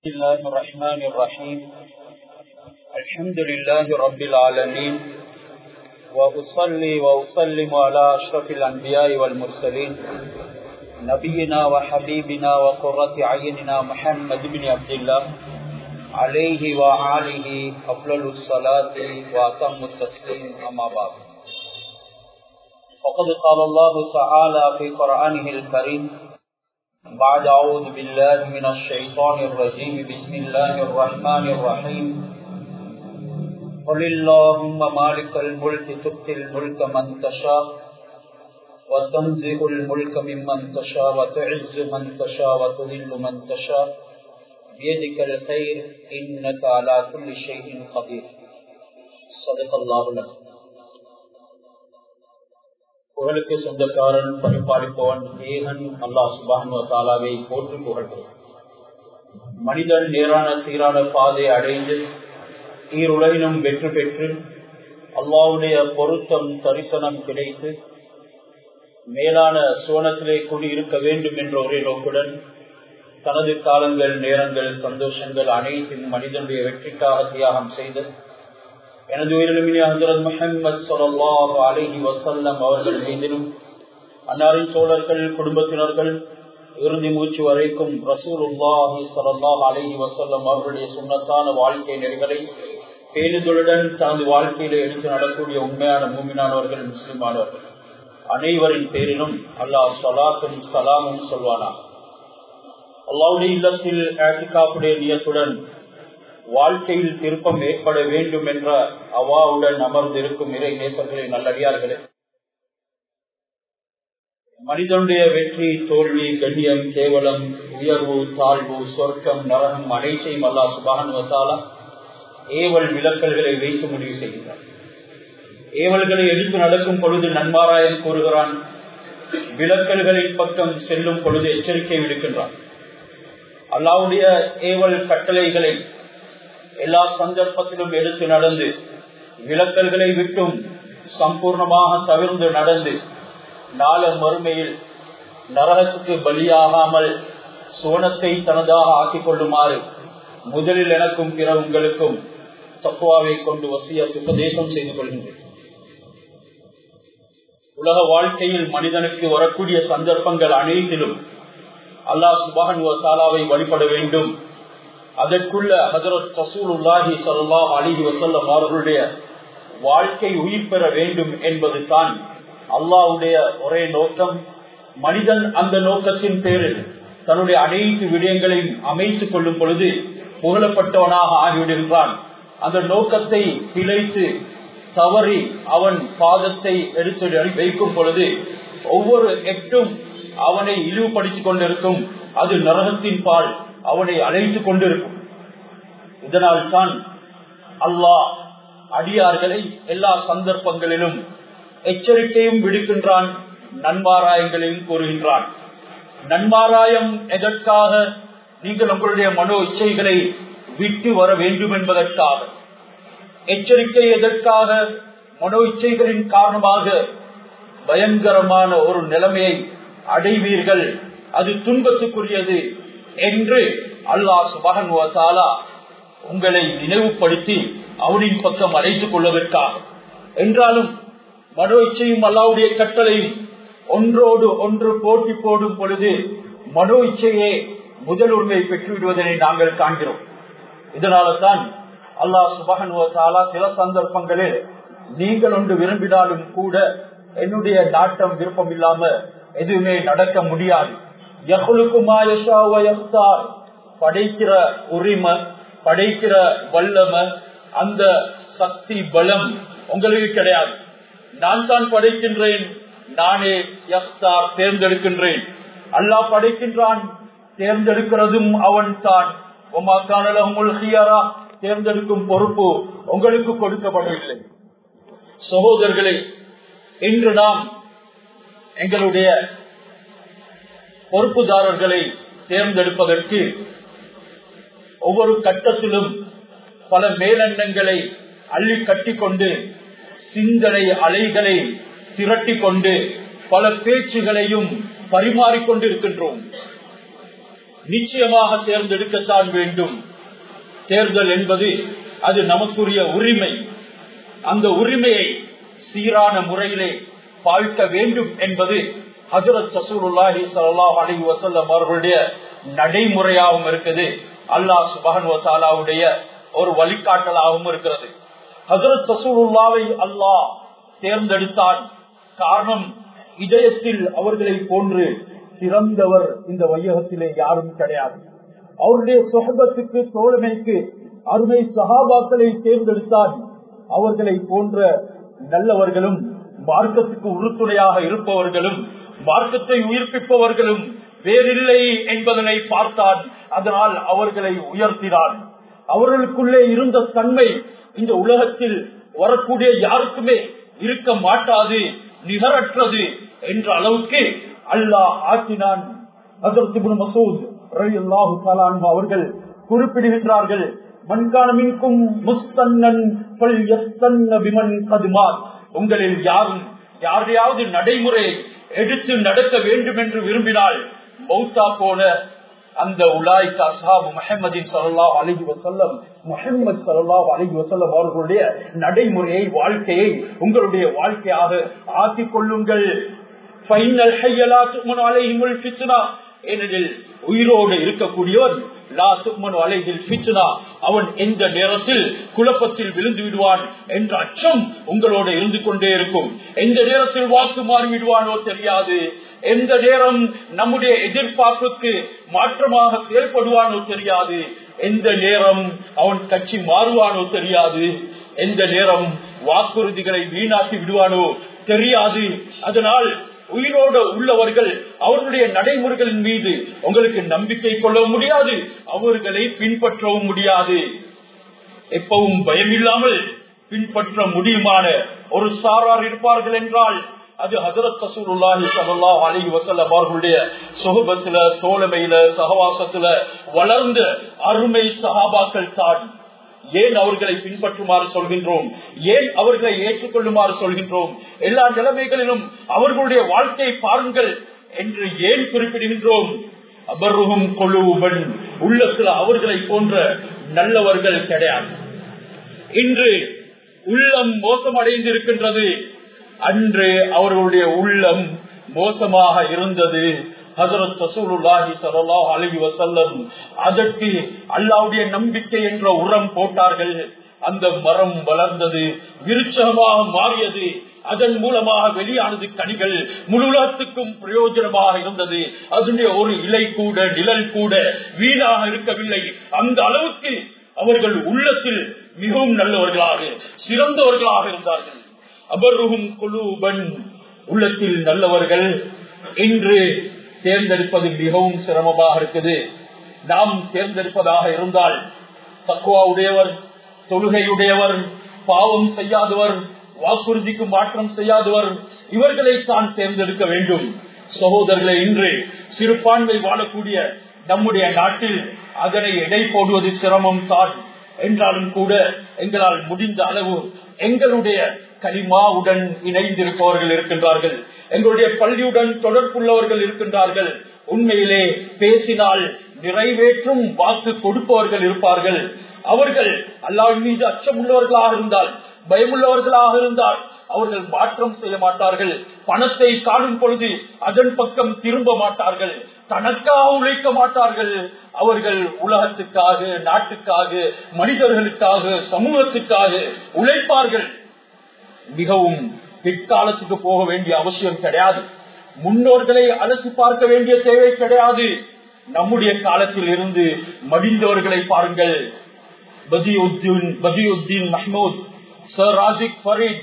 بسم الله الرحمن الرحيم الحمد لله رب العالمين وأصلي وأسلم على أشرف الأنبياء والمرسلين نبينا وحبيبنا وقرة عيننا محمد بن عبد الله عليه وآله أفضل الصلاة وأتم التسليم أما بعد فقد قال الله تعالى في قرآنه الكريم بعد أعوذ بالله من الشيطان الرجيم بسم الله الرحمن الرحيم قل اللهم مالك الملك تؤتي الملك من تشاء وتنزع الملك ممن تشاء وتعز من تشاء وتذل من تشاء بيدك الخير إنك على كل شيء قدير صدق الله العظيم புகழுக்கு சொந்தக்காரன் பரிபாலிப்பவன் ஏகன் அல்லாஹ் சுபானு தாலாவை போற்று புகழ்கிறோம் மனிதன் நேரான சீரான பாதை அடைந்து ஈருலகிலும் வெற்றி பெற்று அல்லாவுடைய பொருத்தம் தரிசனம் கிடைத்து மேலான சோனத்திலே குடியிருக்க வேண்டும் என்ற ஒரே நோக்குடன் தனது காலங்கள் நேரங்கள் சந்தோஷங்கள் அனைத்தும் மனிதனுடைய வெற்றிக்காக தியாகம் செய்து எனது உயிரிழமினி ஹசரத் முஹம்மது சொல்லாஹ் அலஹி வசல்லம் அவர்கள் மீதிலும் அன்னாரின் தோழர்கள் குடும்பத்தினர்கள் இறுதி மூச்சு வரைக்கும் ரசூல் உல்லாஹி சல்லாஹ் அலஹி வசல்லம் அவர்களுடைய சுண்ணத்தான வாழ்க்கை நெறிகளை பேணுதலுடன் தனது வாழ்க்கையில எடுத்து நடக்கூடிய உண்மையான மூமினானவர்கள் முஸ்லிமானவர்கள் அனைவரின் பேரிலும் அல்லாஹ் சலாத்தும் சலாமும் சொல்வானா அல்லாவுடைய இல்லத்தில் ஆட்சிக்காப்புடைய நியத்துடன் வாழ்க்கையில் திருப்பம் ஏற்பட வேண்டும் என்ற அவாவுடன் அமர்ந்திருக்கும் இறை நேசர்களின் நல்லடியார்களே மனிதனுடைய வெற்றி தோல்வி கண்ணியம் கேவலம் உயர்வு தாழ்வு சொர்க்கம் நரகம் அனைத்தையும் அல்லா சுபானுவத்தாலா ஏவல் விளக்கல்களை வைத்து முடிவு செய்கிறார் ஏவல்களை எடுத்து நடக்கும் பொழுது நன்மாராயம் கூறுகிறான் விளக்கல்களின் பக்கம் செல்லும் பொழுது எச்சரிக்கை விடுக்கின்றான் அல்லாவுடைய ஏவல் கட்டளைகளை எல்லா சந்தர்ப்பத்திலும் எடுத்து நடந்து விளக்கல்களை விட்டும் சம்பூர்ணமாக தவிர்ந்து நடந்து நாள மறுமையில் நரகத்துக்கு பலியாகாமல் சோனத்தை தனதாக ஆக்கிக் கொள்ளுமாறு முதலில் எனக்கும் பிற உங்களுக்கும் தக்குவாவை கொண்டு வசியத்து உபதேசம் செய்து கொள்கின்றேன் உலக வாழ்க்கையில் மனிதனுக்கு வரக்கூடிய சந்தர்ப்பங்கள் அனைத்திலும் அல்லாஹ் சுபான் தாலாவை வழிபட வேண்டும் அதற்குள்ள ஹசரத் ரசூலுல்லாஹி சல்லாஹ் அலிஹி வசல்லம் அவர்களுடைய வாழ்க்கை உயிர் பெற வேண்டும் என்பது தான் அல்லாவுடைய ஒரே நோக்கம் மனிதன் அந்த நோக்கத்தின் பேரில் தன்னுடைய அனைத்து விடயங்களையும் அமைத்துக் கொள்ளும் பொழுது புகழப்பட்டவனாக ஆகிவிடுகின்றான் அந்த நோக்கத்தை பிழைத்து தவறி அவன் பாதத்தை எடுத்து வைக்கும் பொழுது ஒவ்வொரு எட்டும் அவனை இழிவுபடுத்திக் கொண்டிருக்கும் அது நரகத்தின் பால் அவனை அழைத்துக் கொண்டிருக்கும் இதனால் தான் அல்லாஹ் அடியார்களை எல்லா சந்தர்ப்பங்களிலும் எச்சரிக்கையும் விடுக்கின்றான் நன்மாராயங்களையும் கூறுகின்றான் நன்மாராயம் எதற்காக நீங்கள் உங்களுடைய மனோ இச்சைகளை விட்டு வர வேண்டும் என்பதற்காக எச்சரிக்கை எதற்காக மனோ இச்சைகளின் காரணமாக பயங்கரமான ஒரு நிலைமையை அடைவீர்கள் அது துன்பத்துக்குரியது என்று அல்லாஹ் சுபகன் உங்களை நினைவுபடுத்தி அவனின் பக்கம் அழைத்துக் கொள்வதற்காக என்றாலும் மனோ இச்சையும் அல்லாவுடைய கட்டளையும் ஒன்றோடு ஒன்று போட்டி போடும் பொழுது மனோ இச்சையே முதல் உரிமை பெற்றுவிடுவதனை நாங்கள் காண்கிறோம் இதனால தான் அல்லாஹ் சுபகன் சில சந்தர்ப்பங்களில் நீங்கள் ஒன்று விரும்பினாலும் கூட என்னுடைய நாட்டம் விருப்பம் இல்லாம எதுவுமே நடக்க முடியாது படைக்கிற உரிமை படைக்கிற வல்லம அந்த சக்தி பலம் உங்களுக்கு கிடையாது நான் தான் படைக்கின்றேன் நானே யக்தார் தேர்ந்தெடுக்கின்றேன் அல்லாஹ் படைக்கின்றான் தேர்ந்தெடுக்கிறதும் அவன் தான் தேர்ந்தெடுக்கும் பொறுப்பு உங்களுக்கு கொடுக்கப்படவில்லை சகோதரர்களே இன்று நாம் எங்களுடைய பொறுப்புதாரர்களை தேர்ந்தெடுப்பதற்கு ஒவ்வொரு கட்டத்திலும் பல மேலெண்ணங்களை அள்ளி கட்டிக்கொண்டு சிந்தனை அலைகளை திரட்டி கொண்டு பல பேச்சுகளையும் பரிமாறிக்கொண்டிருக்கின்றோம் நிச்சயமாக தேர்ந்தெடுக்கத்தான் வேண்டும் தேர்தல் என்பது அது நமக்குரிய உரிமை அந்த உரிமையை சீரான முறையிலே வாழ்க்க வேண்டும் என்பது ஹசரத் சசூருல்லாஹி சல்லாஹ் அலி வசல்லம் அவர்களுடைய நடைமுறையாகவும் இருக்குது அல்லாஹ் சுபஹன் வசாலாவுடைய ஒரு வழிகாட்டலாகவும் இருக்கிறது ஹசரத் சசூருல்லாவை அல்லாஹ் தேர்ந்தெடுத்தான் காரணம் இதயத்தில் அவர்களை போன்று சிறந்தவர் இந்த வையகத்திலே யாரும் கிடையாது அவருடைய சொகபத்துக்கு தோழமைக்கு அருமை சகாபாக்களை தேர்ந்தெடுத்தான் அவர்களை போன்ற நல்லவர்களும் மார்க்கத்துக்கு உறுத்துணையாக இருப்பவர்களும் மார்க்கத்தை உயிர்ப்பிப்பவர்களும் வேறில்லை என்பதனை பார்த்தான் அதனால் அவர்களை உயர்த்தினான் அவர்களுக்குள்ளே இருந்த தன்மை இந்த உலகத்தில் வரக்கூடிய யாருக்குமே இருக்க மாட்டாது நிகரற்றது என்ற அளவுக்கு அல்லாஹ் ஆக்கினான் மசூத் அவர்கள் குறிப்பிடுகின்றார்கள் மண்காணமின்கும் முஸ்தன்னன் உங்களில் யாரும் யாரையாவது நடைமுறை எடுத்து நடக்க வேண்டும் என்று விரும்பினால் மௌத்தா போன அந்த உலாய்க்கு அசாபு முஹம்மதின் சல்லா அலஹி வசல்லம் முஹம்மது சல்லா அலஹி வசல்லம் அவர்களுடைய நடைமுறையை வாழ்க்கையை உங்களுடைய வாழ்க்கையாக ஆக்கிக் கொள்ளுங்கள் ஏனெனில் உயிரோடு இருக்கக்கூடியவன் அவன் எந்த நேரத்தில் குழப்பத்தில் விழுந்து விடுவான் என்ற அச்சம் உங்களோட இருந்து கொண்டே இருக்கும் எந்த நேரத்தில் வாக்கு மாறி விடுவானோ தெரியாது எந்த நேரம் நம்முடைய எதிர்பார்ப்புக்கு மாற்றமாக செயல்படுவானோ தெரியாது எந்த நேரம் அவன் கட்சி மாறுவானோ தெரியாது எந்த நேரம் வாக்குறுதிகளை வீணாக்கி விடுவானோ தெரியாது அதனால் உயிரோடு உள்ளவர்கள் அவர்களுடைய நடைமுறைகளின் மீது உங்களுக்கு நம்பிக்கை கொள்ள முடியாது அவர்களை பின்பற்றவும் முடியாது எப்பவும் பயமில்லாமல் பின்பற்ற முடியுமான ஒரு சாரார் இருப்பார்கள் என்றால் அது ஹசரத் கசூருல்லாஹி சல்லாஹ் அலி வசல்லம் அவர்களுடைய சுகபத்துல தோழமையில சகவாசத்துல வளர்ந்த அருமை சகாபாக்கள் தான் ஏன் அவர்களை பின்பற்றுமாறு சொல்கின்றோம் ஏன் அவர்களை ஏற்றுக்கொள்ளுமாறு சொல்கின்றோம் எல்லா நிலைமைகளிலும் அவர்களுடைய வாழ்க்கை பாருங்கள் என்று ஏன் குறிப்பிடுகின்றோம் அபருகும் கொழுவன் உள்ளத்தில் அவர்களை போன்ற நல்லவர்கள் கிடையாது இன்று உள்ளம் மோசமடைந்து இருக்கின்றது அன்று அவர்களுடைய உள்ளம் மோசமாக இருந்தது ஹசரத் ரசூலுல்லாஹி ஸல்லல்லாஹு அலைஹி வஸல்லம் அதற்கு அல்லாஹ்வுடைய நம்பிக்கை என்ற உரம் போட்டார்கள் அந்த மரம் வளர்ந்தது விருட்சகமாக மாறியது அதன் மூலமாக வெளியானது கனிகள் முழு உலகத்துக்கும் பிரயோஜனமாக இருந்தது அதனுடைய ஒரு இலை கூட நிழல் கூட வீணாக இருக்கவில்லை அந்த அளவுக்கு அவர்கள் உள்ளத்தில் மிகவும் நல்லவர்களாக சிறந்தவர்களாக இருந்தார்கள் அபருகும் குழுபன் உள்ளத்தில் நல்லவர்கள் இன்று தேர்ந்தெடுப்பது மிகவும் சிரமமாக இருக்குது நாம் தேர்ந்தெடுப்பதாக இருந்தால் தக்குவா உடையவர் தொழுகையுடையவர் பாவம் செய்யாதவர் வாக்குறுதிக்கு மாற்றம் செய்யாதவர் இவர்களை தான் தேர்ந்தெடுக்க வேண்டும் சகோதரர்களை இன்று சிறுபான்மை வாழக்கூடிய நம்முடைய நாட்டில் அதனை எடை போடுவது சிரமம் தான் என்றாலும் கூட எங்களால் முடிந்த அளவு எங்களுடைய கலிமாவுடன் இணைந்திருப்பவர்கள் இருக்கின்றார்கள் எங்களுடைய பள்ளியுடன் தொடர்புள்ளவர்கள் இருக்கின்றார்கள் உண்மையிலே பேசினால் நிறைவேற்றும் வாக்கு கொடுப்பவர்கள் இருப்பார்கள் அவர்கள் அல்லாவின் மீது அச்சம் உள்ளவர்களாக இருந்தால் பயமுள்ளவர்களாக இருந்தால் அவர்கள் மாற்றம் செய்ய மாட்டார்கள் பணத்தை காணும் பொழுது அதன் பக்கம் திரும்ப மாட்டார்கள் தனக்காக உழைக்க மாட்டார்கள் அவர்கள் உலகத்துக்காக நாட்டுக்காக மனிதர்களுக்காக சமூகத்துக்காக உழைப்பார்கள் மிகவும் பிற்காலத்துக்கு போக வேண்டிய அவசியம் கிடையாது முன்னோர்களை அலசி பார்க்க வேண்டிய தேவை கிடையாது நம்முடைய காலத்தில் இருந்து மடிந்தவர்களை பாருங்கள் பதியுத்தீன் பதியுத்தீன் மஹமூத் சர் ராஜிக் ஃபரீத்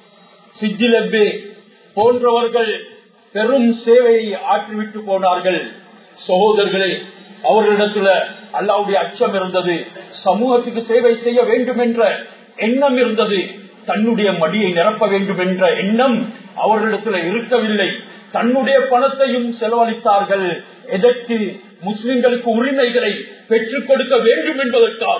சிஜிலப்பே போன்றவர்கள் பெரும் சேவையை ஆற்றிவிட்டு போனார்கள் சகோதரர்களே அவர்களிடத்துல அல்லாவுடைய அச்சம் இருந்தது சமூகத்துக்கு சேவை செய்ய வேண்டும் என்ற எண்ணம் இருந்தது தன்னுடைய மடியை நிரப்ப வேண்டும் என்ற எண்ணம் அவர்களிடத்துல இருக்கவில்லை தன்னுடைய பணத்தையும் செலவழித்தார்கள் எதற்கு முஸ்லிம்களுக்கு உரிமைகளை பெற்றுக் கொடுக்க வேண்டும் என்பதற்காக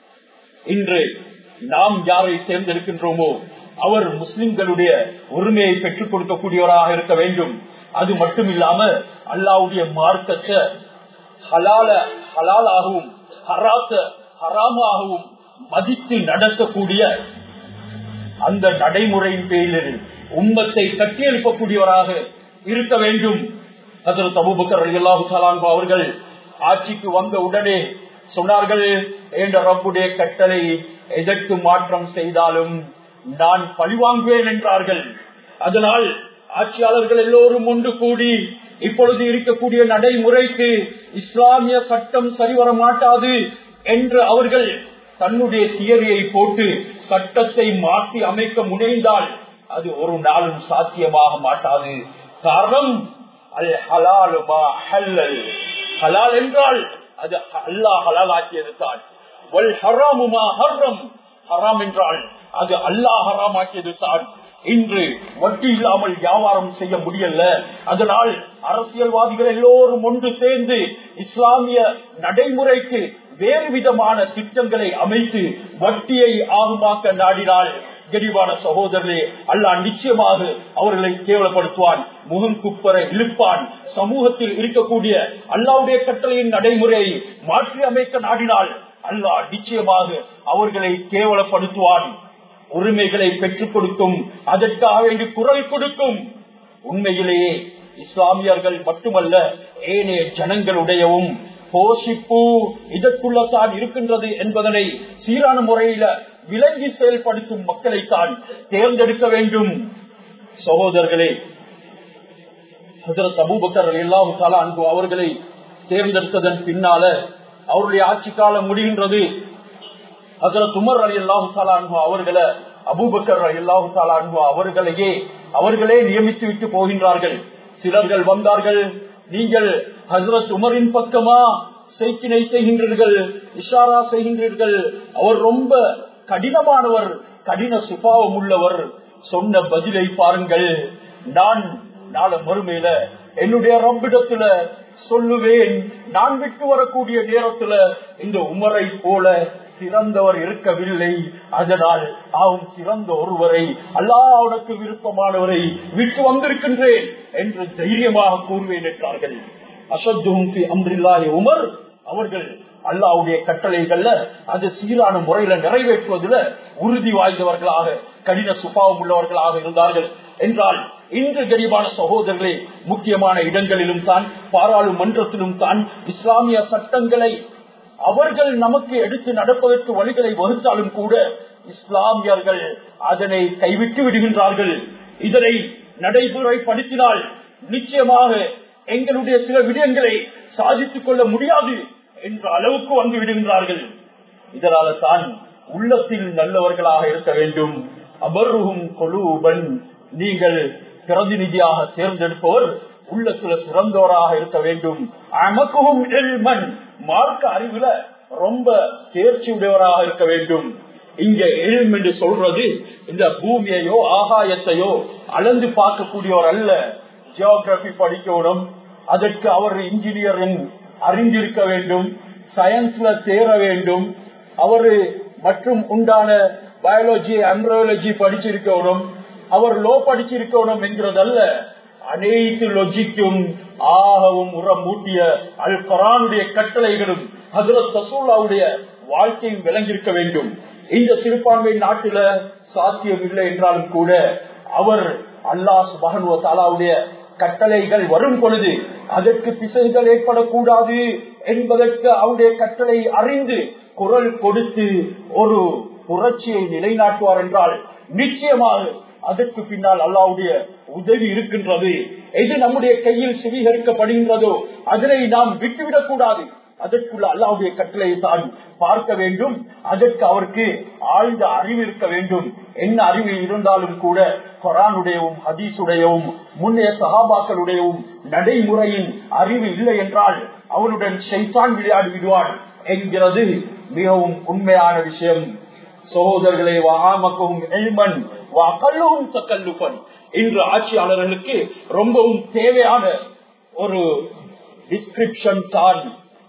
இன்று நாம் யாரை தேர்ந்தெடுக்கின்றோமோ அவர் முஸ்லிம்களுடைய உரிமையை பெற்றுக் கொடுக்கக்கூடியவராக இருக்க வேண்டும் அது மட்டும் இல்லாம அல்லாவுடைய மார்க்கத்தை ஹலால ஹலாலாகவும் ஹராத்த ஹராமாகவும் மதித்து நடக்கக்கூடிய அந்த நடைமுறையின் பேரில் உம்மத்தை கட்டியெழுப்பக்கூடியவராக இருக்க வேண்டும் ஹசரத் அபூபக்கர் அல்லாஹு சலான்பு அவர்கள் ஆட்சிக்கு வந்த உடனே சொன்னார்கள் என்ற ரப்புடைய கட்டளை எதற்கு மாற்றம் செய்தாலும் நான் பழிவாங்குவேன் என்றார்கள் அதனால் ஆட்சியாளர்கள் எல்லோரும் ஒன்று கூடி இப்பொழுது இருக்கக்கூடிய நடைமுறைக்கு இஸ்லாமிய சட்டம் சரிவர மாட்டாது என்று அவர்கள் தன்னுடைய தியரியை போட்டு சட்டத்தை மாற்றி அமைக்க முனைந்தால் அது ஒரு நாளும் சாத்தியமாக மாட்டாது காரணம் அல் ஹலாலுமா ஹல்லல் ஹலால் என்றால் அது அல்லாஹ் ஹலால் ஆக்கியது தான் வல் ஹராமுமா ஹர்ரம் ஹராம் என்றால் அது அல்லாஹ் ஹராம் ஆக்கியது தான் இன்று வட்டி இல்லாமல் வியாபாரம் செய்ய முடியல அதனால் அரசியல்வாதிகள் எல்லோரும் ஒன்று சேர்ந்து இஸ்லாமிய நடைமுறைக்கு வேறு விதமான திட்டங்களை அமைத்து வட்டியை ஆகுமாக்க நாடினால் கரிவான சகோதரர்களே அல்லாஹ் நிச்சயமாக அவர்களை கேவலப்படுத்துவான் முகம் குப்பர இழுப்பான் சமூகத்தில் இருக்கக்கூடிய அல்லாவுடைய கட்டளையின் நடைமுறையை மாற்றி அமைக்க நாடினால் அல்லாஹ் நிச்சயமாக அவர்களை கேவலப்படுத்துவான் உரிமைகளை பெற்றுக் கொடுக்கும் அதற்காக வேண்டி குரல் கொடுக்கும் உண்மையிலேயே இஸ்லாமியர்கள் மட்டுமல்ல ஏனைய ஜனங்களுடையவும் போஷிப்பு இதற்குள்ளதான் இருக்கின்றது என்பதனை சீரான முறையில விளங்கி செயல்படுத்தும் மக்களைத்தான் தேர்ந்தெடுக்க வேண்டும் சகோதரர்களே ஹசரத் அபூபக்கர் எல்லாஹு தாலா அன்பு அவர்களை தேர்ந்தெடுத்ததன் பின்னால அவருடைய ஆட்சி காலம் முடிகின்றது ஹசரத் உமர் அலி அல்லாஹு தாலா அன்பு அவர்களை அபூபக்கர் அலி அல்லாஹு தாலா அன்பு அவர்களையே அவர்களே நியமித்து விட்டு போகின்றார்கள் சிலர்கள் வந்தார்கள் நீங்கள் ஹசரத் உமரின் பக்கமா செய்கினை செய்கின்றீர்கள் இஷாரா செய்கின்றீர்கள் அவர் ரொம்ப கடினமானவர் கடின சுபாவம் உள்ளவர் சொன்ன பதிலை பாருங்கள் நான் நாள மறுமையில என்னுடைய ரப்பிடத்துல சொல்லுவேன் நான் விட்டு வரக்கூடிய நேரத்துல இந்த உமரை போல சிறந்தவர் இருக்கவில்லை அதனால் அவன் சிறந்த ஒருவரை அல்லாஹ் அவனுக்கு விருப்பமானவரை விட்டு வந்திருக்கின்றேன் என்று தைரியமாக கூறுவேன் என்றார்கள் அசத்தும் அம்ரில்லாஹி உமர் அவர்கள் அல்லாவுடைய கட்டளைகள்ல அது சீரான முறையில நிறைவேற்றுவதில் உறுதி வாய்ந்தவர்களாக கடின சுபாவம் உள்ளவர்களாக இருந்தார்கள் என்றால் இன்று கரிபான சகோதரர்களே முக்கியமான இடங்களிலும் தான் பாராளுமன்றத்திலும் தான் இஸ்லாமிய சட்டங்களை அவர்கள் நமக்கு எடுத்து நடப்பதற்கு வழிகளை வகுத்தாலும் கூட இஸ்லாமியர்கள் அதனை கைவிட்டு விடுகின்றார்கள் இதனை நடைமுறைப்படுத்தினால் நிச்சயமாக எங்களுடைய சில விடயங்களை சாதித்துக் கொள்ள முடியாது என்ற அளவுக்கு வந்து விடுகின்றார்கள் இதனால தான் உள்ளத்தில் நல்லவர்களாக இருக்க வேண்டும் அபர்ருகும் கொலூபன் நீங்கள் பிரதிநிதியாக தேர்ந்தெடுப்பவர் உள்ளத்துல சிறந்தோராக இருக்க வேண்டும் அமக்குவும் எல்மன் மார்க்க அறிவுல ரொம்ப தேர்ச்சி உடையவராக இருக்க வேண்டும் இங்க எழும் என்று சொல்றது இந்த பூமியையோ ஆகாயத்தையோ அளந்து பார்க்கக்கூடியவர் அல்ல ஜியோகிராபி படிக்கணும் அதற்கு அவர் இன்ஜினியரிங் அறிந்திருக்க வேண்டும் சயின்ஸ்ல சேர வேண்டும் அவரு மற்றும் உண்டான பயாலஜி அம்ப்ரோலஜி படிச்சிருக்கணும் அவர் லோ படிச்சிருக்கணும் என்கிறதல்ல அனைத்து லொஜிக்கும் ஆகவும் உரம் மூட்டிய அல் கரானுடைய கட்டளைகளும் ஹசரத் சசூலாவுடைய வாழ்க்கையும் விளங்கியிருக்க வேண்டும் இந்த சிறுபான்மை நாட்டில சாத்தியம் இல்லை என்றாலும் கூட அவர் அல்லாஹ் சுபகனுவ தாலாவுடைய கட்டளைகள் வரும் பொழுது அதற்கு பிசைகள் ஏற்படக்கூடாது என்பதற்கு அவருடைய கட்டளை அறிந்து குரல் கொடுத்து ஒரு புரட்சியை நிலைநாட்டுவார் என்றால் நிச்சயமாக அதற்கு பின்னால் அல்லாவுடைய உதவி இருக்கின்றது எது நம்முடைய கையில் சுவீகரிக்கப்படுகின்றதோ அதனை நாம் விட்டுவிடக் கூடாது அதற்குள்ள அல்லாவுடைய கட்டளையை தான் பார்க்க வேண்டும் அதற்கு அவருக்கு ஆழ்ந்த அறிவு இருக்க வேண்டும் என்ன அறிவு இருந்தாலும் கூட கொரானுடையவும் ஹதீசுடையவும் முன்னைய சகாபாக்களுடையவும் நடைமுறையின் அறிவு இல்லை என்றால் அவனுடன் சைத்தான் விளையாடி விடுவான் என்கிறது மிகவும் உண்மையான விஷயம் சகோதரர்களை வாமக்கவும் எல்மன் வாக்கல்லும் தக்கல்லுப்பன் இன்று ஆட்சியாளர்களுக்கு ரொம்பவும் தேவையான ஒரு டிஸ்கிரிப்ஷன் தான்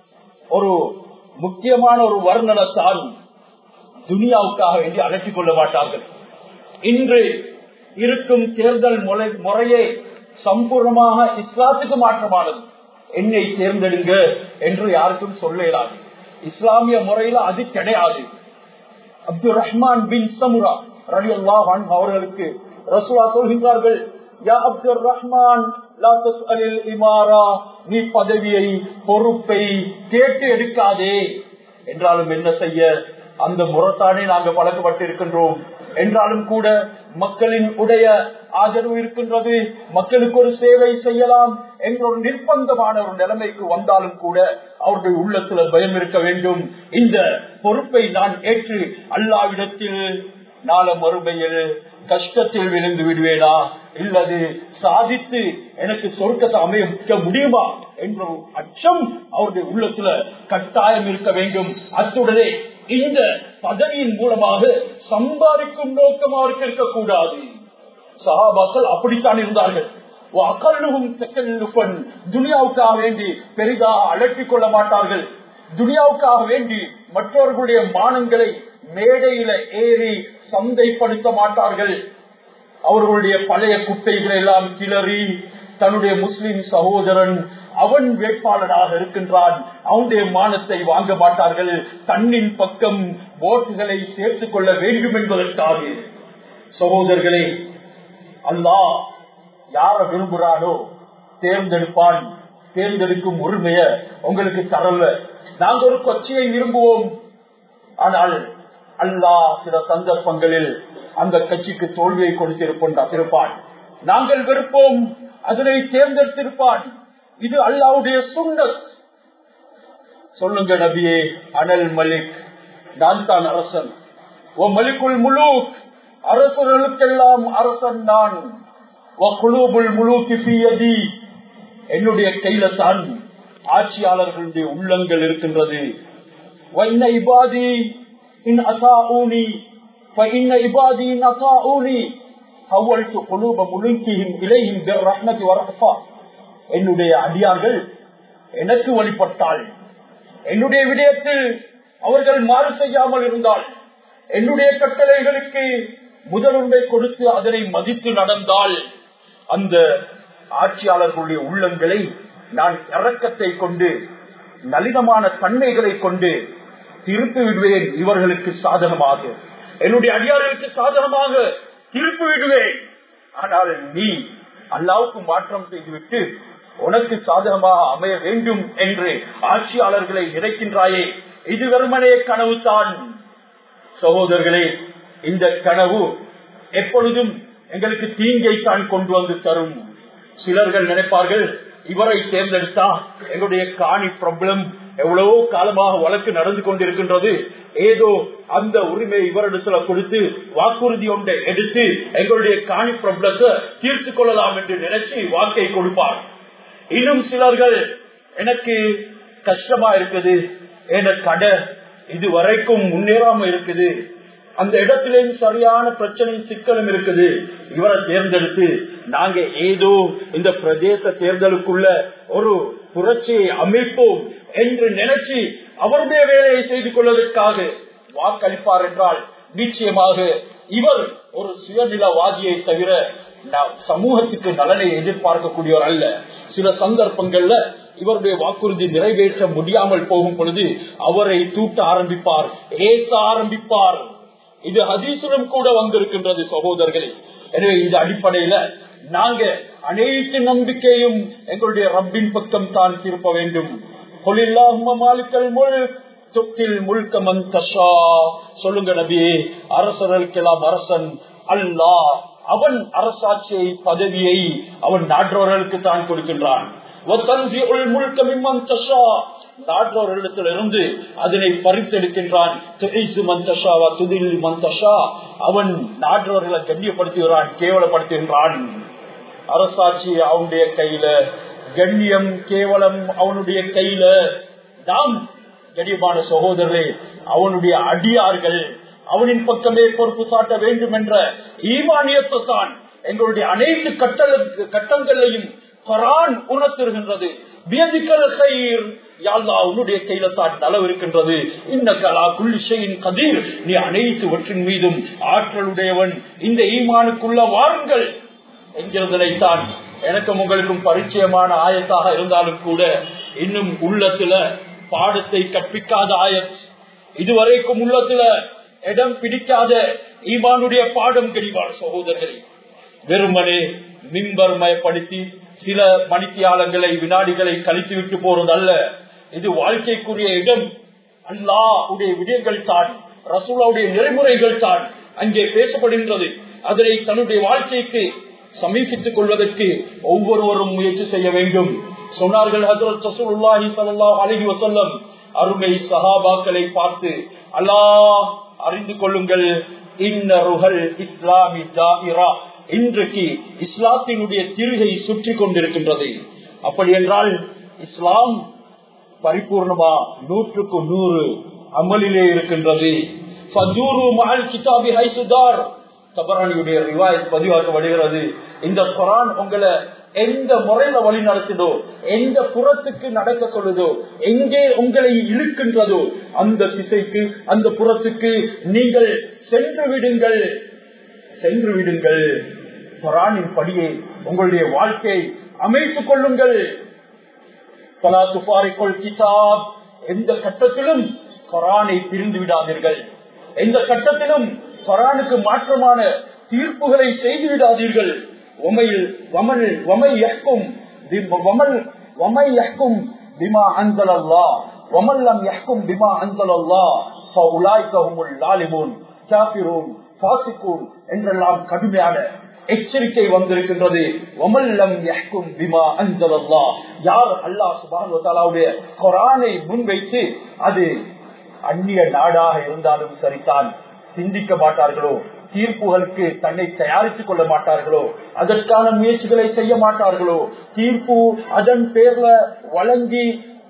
ஒரு முக்கியமான ஒரு வர்ணனத்தான் துனியாவுக்காக வேண்டி அழைத்துக் கொள்ள மாட்டார்கள் இன்று இருக்கும் தேர்தல் முறையே சம்பூர்ணமாக இஸ்லாத்துக்கு மாற்றமானது என்னை தேர்ந்தெடுங்க என்று யாருக்கும் சொல்ல இயலாது இஸ்லாமிய முறையில அது கிடையாது அப்துல் ரஹ்மான் பின் சமுரா ரவி அல்லாஹ் அவர்களுக்கு ரசூலா சொல்கின்றார்கள் யா அப்துல் ரஹ்மான் லா தஸ்அலில் இமாரா நீ பதவியை பொறுப்பை கேட்டு எடுக்காதே என்றாலும் என்ன செய்ய அந்த முறத்தானே நாங்கள் பழக்கப்பட்டு இருக்கின்றோம் என்றாலும் கூட மக்களின் உடைய ஆதரவு இருக்கின்றது மக்களுக்கு ஒரு சேவை செய்யலாம் என்ற ஒரு நிர்பந்தமான ஒரு நிலைமைக்கு வந்தாலும் கூட அவருடைய உள்ளத்துல பயம் இருக்க வேண்டும் இந்த பொறுப்பை நான் ஏற்று அல்லாவிடத்தில் நாள மறுமையில் கஷ்டத்தில் விழுந்து விடுவேனா இல்லது சாதித்து எனக்கு சொர்க்கத்தை அமைக்க முடியுமா என்ற ஒரு அச்சம் அவருடைய உள்ளத்துல கட்டாயம் இருக்க வேண்டும் அத்துடனே இந்த பதவியின் மூலமாக சம்பாதிக்கும் நோக்கம் அவருக்கு இருக்கக்கூடாது சகாபாக்கள் அப்படித்தான் இருந்தார்கள் துனியாவுக்காக வேண்டி பெரிதாக அலட்டிக் கொள்ள மாட்டார்கள் துனியாவுக்காக வேண்டி மற்றவர்களுடைய மானங்களை மேடையில ஏறி சந்தைப்படுத்த மாட்டார்கள் அவர்களுடைய பழைய குட்டைகளை எல்லாம் கிளறி தன்னுடைய முஸ்லிம் சகோதரன் அவன் வேட்பாளராக இருக்கின்றான் அவனுடைய மானத்தை வாங்க மாட்டார்கள் தன்னின் பக்கம் ஓட்டுகளை சேர்த்துக் கொள்ள வேண்டும் என்பதற்காக சகோதரர்களே அல்லாஹ் யார விரும்புகிறானோ தேர்ந்தெடுப்பான் தேர்ந்தெடுக்கும் உரிமைய உங்களுக்கு தரல நாங்க ஒரு கொச்சையை விரும்புவோம் ஆனால் அல்லாஹ் சில சந்தர்ப்பங்களில் அந்த கட்சிக்கு தோல்வியை கொடுத்திருப்பான் நாங்கள் விருப்போம் அதனை தேர்ந்தெடுத்திருப்பான் இது அல்லாவுடைய சுண்ணத் சொல்லுங்க நபியே அனல் மலிக் நான் தான் அரசன் ஓ மலிக்குள் முழு அரசர்களுக்கெல்லாம் அரசன் நான் என்னுடைய கையில தான் ஆட்சியாளர்களுடைய உள்ளங்கள் இருக்கின்றது என்னுடைய அடியார்கள் எனக்கு வழிபட்டால் என்னுடைய விடயத்தில் அவர்கள் மாறு செய்யாமல் இருந்தால் என்னுடைய கட்டளைகளுக்கு முதலுண்மை கொடுத்து அதனை மதித்து நடந்தால் அந்த ஆட்சியாளர்களுடைய உள்ளங்களை நான் இறக்கத்தை கொண்டு நளினமான தன்மைகளை கொண்டு திருப்பி விடுவேன் இவர்களுக்கு சாதனமாக என்னுடைய அடியார்களுக்கு சாதனமாக திருப்பி விடுவேன் ஆனால் நீ அல்லாவுக்கு மாற்றம் செய்துவிட்டு உனக்கு சாதகமாக அமைய வேண்டும் என்று ஆட்சியாளர்களை நினைக்கின்றாயே இது வெறுமனே கனவு தான் சகோதரர்களே இந்த கனவு எப்பொழுதும் எங்களுக்கு தீங்கை தான் கொண்டு வந்து தரும் சிலர்கள் நினைப்பார்கள் இவரை தேர்ந்தெடுத்தா எங்களுடைய காணி ப்ராப்ளம் எவ்வளவோ காலமாக வழக்கு நடந்து கொண்டிருக்கின்றது ஏதோ அந்த உரிமை இவரிடத்துல கொடுத்து வாக்குறுதி ஒன்றை எடுத்து எங்களுடைய காணி ப்ராப்ளத்தை தீர்த்து கொள்ளலாம் என்று நினைச்சு வாக்கை கொடுப்பார் இன்னும் சிலர்கள் எனக்கு கஷ்டமா இருக்குது என கடை இதுவரைக்கும் முன்னேறாம இருக்குது அந்த இடத்திலேயும் சரியான பிரச்சனை சிக்கலும் இருக்குது இவரை தேர்ந்தெடுத்து நாங்க ஏதோ இந்த பிரதேச தேர்தலுக்குள்ள ஒரு புரட்சியை அமைப்போம் என்று நினைச்சு அவருடைய வேலையை செய்து கொள்வதற்காக வாக்களிப்பார் என்றால் நிச்சயமாக இவர் ஒரு சுயநிலவாதியை தவிர சமூகத்துக்கு நலனை எதிர்பார்க்கக்கூடியவர் அல்ல சில சந்தர்ப்பங்கள்ல இவருடைய வாக்குறுதி நிறைவேற்ற முடியாமல் போகும் பொழுது அவரை தூட்ட ஆரம்பிப்பார் ஏச ஆரம்பிப்பார் இது ஹதீசுடன் கூட வந்திருக்கின்றது சகோதரர்களே எனவே இது அடிப்படையில நாங்க அனைத்து நம்பிக்கையும் எங்களுடைய ரப்பின் பக்கம் தான் திருப்ப வேண்டும் முழுக்க மந்தஷா சொல்லுங்க நபியே அரசர்களுக்கெல்லாம் அரசன் அல்லாஹ் அவன் அரசாட்சியை பதவியை அவன் நாட்டவர்களுக்கு தான் கொடுக்கின்றான் நாட்டவர்களிடத்திலிருந்து அதனை பறித்தெடுக்கின்றான் அவன் நாட்டவர்களை கண்ணியப்படுத்துகிறான் கேவலப்படுத்துகின்றான் அரசாட்சி அவனுடைய கையில கண்ணியம் கேவலம் அவனுடைய கையில நாம் கண்ணியமான சகோதரர்களே அவனுடைய அடியார்கள் அவனின் பக்கமே பொறுப்பு சாட்ட வேண்டும் என்ற ஈமானியத்தை தான் எங்களுடைய அனைத்து கட்டள கட்டங்களையும் குரான் உணர்த்திருக்கின்றது உன்னுடைய கையில தான் நலவு இருக்கின்றது இந்த கலா குல்லிசையின் கதிர் நீ அனைத்துவற்றின் மீதும் ஆற்றலுடையவன் இந்த ஈமானுக்குள்ள வாருங்கள் என்கிறதனைத்தான் எனக்கும் உங்களுக்கும் பரிச்சயமான ஆயத்தாக இருந்தாலும் கூட இன்னும் உள்ளத்துல பாடத்தை கற்பிக்காத ஆயத் இதுவரைக்கும் உள்ளத்துல இடம் பிடிக்காத ஈமானுடைய பாடம் கெடிவான சகோதரர்களே வெறுமனே மிம்பர் மயப்படுத்தி சில மணித்தியாலங்களை வினாடிகளை கழித்து விட்டு போறது அல்ல இது வாழ்க்கைக்குரிய இடம் அல்லா உடைய விடயங்கள் தான் ரசூலாவுடைய நெறிமுறைகள் தான் அங்கே பேசப்படுகின்றது அதனை தன்னுடைய வாழ்க்கைக்கு சமீபித்துக் கொள்வதற்கு ஒவ்வொருவரும் முயற்சி செய்ய வேண்டும் சொன்னார்கள் ஹசரத் ரசூலுல்லாஹி ஸல்லல்லாஹு அலைஹி வஸல்லம் அருமை சஹாபாக்களை பார்த்து அல்லாஹ் அறிந்து கொள்ளுங்கள் இன்னருகள் இஸ்லாமி ஜாயிரா இன்றைக்கு இஸ்லாத்தினுடைய திருகை சுற்றி கொண்டிருக்கின்றது அப்படி என்றால் இஸ்லாம் பரிபூர்ணமா நூற்றுக்கு நூறு அமலிலே இருக்கின்றது தபரானியுடைய ரிவாயத் பதிவாக்கப்படுகிறது இந்த குரான் உங்களை எந்த முறையில வழி நடத்துதோ எந்த புறத்துக்கு நடக்க சொல்லுதோ எங்கே உங்களை இழுக்கின்றதோ அந்த திசைக்கு அந்த புறத்துக்கு நீங்கள் சென்று விடுங்கள் சென்று விடுங்கள் குரானின் படியை உங்களுடைய வாழ்க்கையை அமைத்துக் கொள்ளுங்கள் கிதாப் எந்த கட்டத்திலும் கொரானை பிரிந்து விடாதீர்கள் எந்த கட்டத்திலும் கொரானுக்கு மாற்றமான தீர்ப்புகளை செய்து விடாதீர்கள் உமையில் வமல் வமை யஹ்கும் வமல் வமை யஹ்கும் பிமா அன்சல் அல்லா வமல்லம் யஹ்கும் பிமா அன்சல் அல்லா ஃபஉலாய்கஹுமுல் லாலிமூன் காஃபிரூன் ஃபாசிகூன் என்றெல்லாம் கடுமையான எச்சரிக்கை வந்திருக்கின்றது ஒமல்லம் யஹ்கும் பிமா அன்சலல்லா யார் அல்லாஹ் சுப்ஹானஹு வ தஆலாவுடைய குர்ஆனை முன்வைத்து அது அந்நிய நாடாக இருந்தாலும் சரிதான் சிந்திக்க மாட்டார்களோ தீர்ப்புகளுக்கு தன்னை தயாரித்துக் கொள்ள மாட்டார்களோ அதற்கான முயற்சிகளை செய்ய மாட்டார்களோ தீர்ப்பு அதன் பேர்ல வழங்கி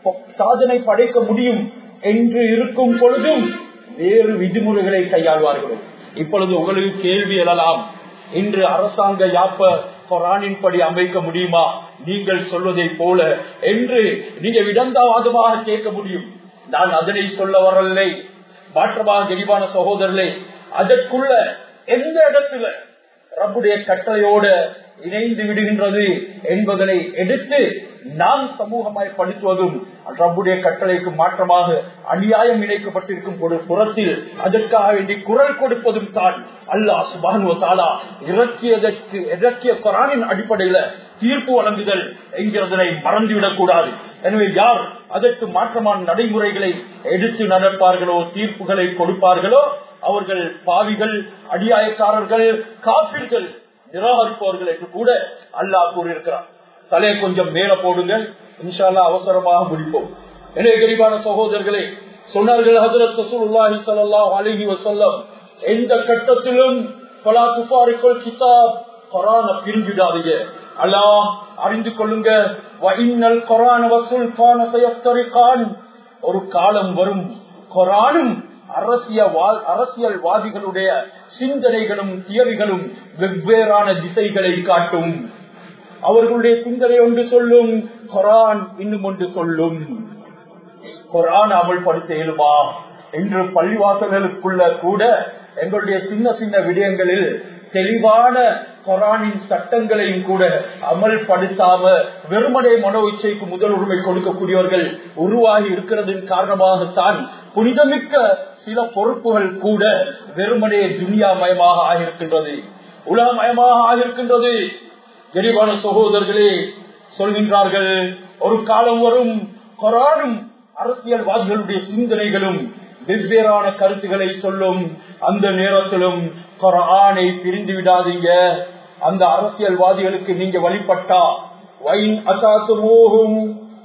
சாதனை படைக்க முடியும் என்று இருக்கும் பொழுதும் வேறு விதிமுறைகளை கையாள்வார்களோ இப்பொழுது உங்களுக்கு கேள்வி எழலாம் இன்று அரசாங்க யாப்ப கொரானின் படி அமைக்க முடியுமா நீங்கள் சொல்வதை போல என்று நீங்க விடந்தாவாதமாக கேட்க முடியும் நான் அதனை சொல்ல வரலை மாற்றமாக தெளிவான சகோதரர்களே அதற்குள்ள எந்த இடத்துல ரப்புடைய கட்டளையோட இணைந்து விடுகின்றது என்பதனை எடுத்து நாம் சமூகமாய் படித்துவதும் ரப்புடைய கட்டளைக்கு மாற்றமாக அநியாயம் இணைக்கப்பட்டிருக்கும் ஒரு புறத்தில் அதற்காக வேண்டி குரல் கொடுப்பதும் தான் அல்லாஹ் சுபானு தாலா இறக்கியதற்கு இறக்கிய குரானின் அடிப்படையில தீர்ப்பு வழங்குதல் என்கிறதனை மறந்துவிடக் கூடாது எனவே யார் அதற்கு மாற்றமான நடைமுறைகளை எடுத்து நடப்பார்களோ தீர்ப்புகளை கொடுப்பார்களோ அவர்கள் பாவிகள் அடியாயக்காரர்கள் காப்பிர்கள் நிராகரிப்பவர்கள் என்று கூட அல்லாஹ் கூறியிருக்கிறார் தலையை கொஞ்சம் மேல போடுங்க இன்ஷால்லா அவசரமாக முடிப்போம் எனவே கரிபான சகோதரர்களே சொன்னார்கள் ஹசரத் ரசூலுல்லாஹி ஸல்லல்லாஹு அலைஹி வஸல்லம் எந்த கட்டத்திலும் பலா குஃபாரிக்குல் கிதாப் குர்ஆன பிரிஞ்சிடாதீங்க அல்லாஹ் அறிந்து கொள்ளுங்க வ இன்னல் குர்ஆன வசுல்தான சயஃப்தரிகான் ஒரு காலம் வரும் குர்ஆனும் அரசியல் அரசியல்வாதிகளுடைய சிந்தனைகளும் தியரிகளும் வெவ்வேறான திசைகளை காட்டும் அவர்களுடைய சிந்தனை ஒன்று சொல்லும் குரான் இன்னும் ஒன்று சொல்லும் குரான் அமல்படுத்த இயலுமா என்று பள்ளிவாசல்களுக்குள்ள கூட எங்களுடைய சின்ன சின்ன விடயங்களில் தெளிவான கொரானின் சட்டங்களையும் கூட அமல்படுத்தாம வெறுமனே மனோ இச்சைக்கு முதல் உரிமை கொடுக்கக்கூடியவர்கள் உருவாகி இருக்கிறதின் காரணமாகத்தான் புனிதமிக்க சில பொறுப்புகள் கூட வெறுமனே துனியாமயமாக ஆகியிருக்கின்றது உலகமயமாக ஆகியிருக்கின்றது எரிவான சகோதரர்களே சொல்கின்றார்கள் ஒரு காலம் வரும் கொரானும் அரசியல்வாதிகளுடைய சிந்தனைகளும் வெவ்வேறான கருத்துக்களை சொல்லும் அந்த நேரத்திலும் குரானை பிரிந்து விடாதீங்க அந்த அரசியல்வாதிகளுக்கு நீங்க வழிபட்டா வைன் அசாசுமோகும்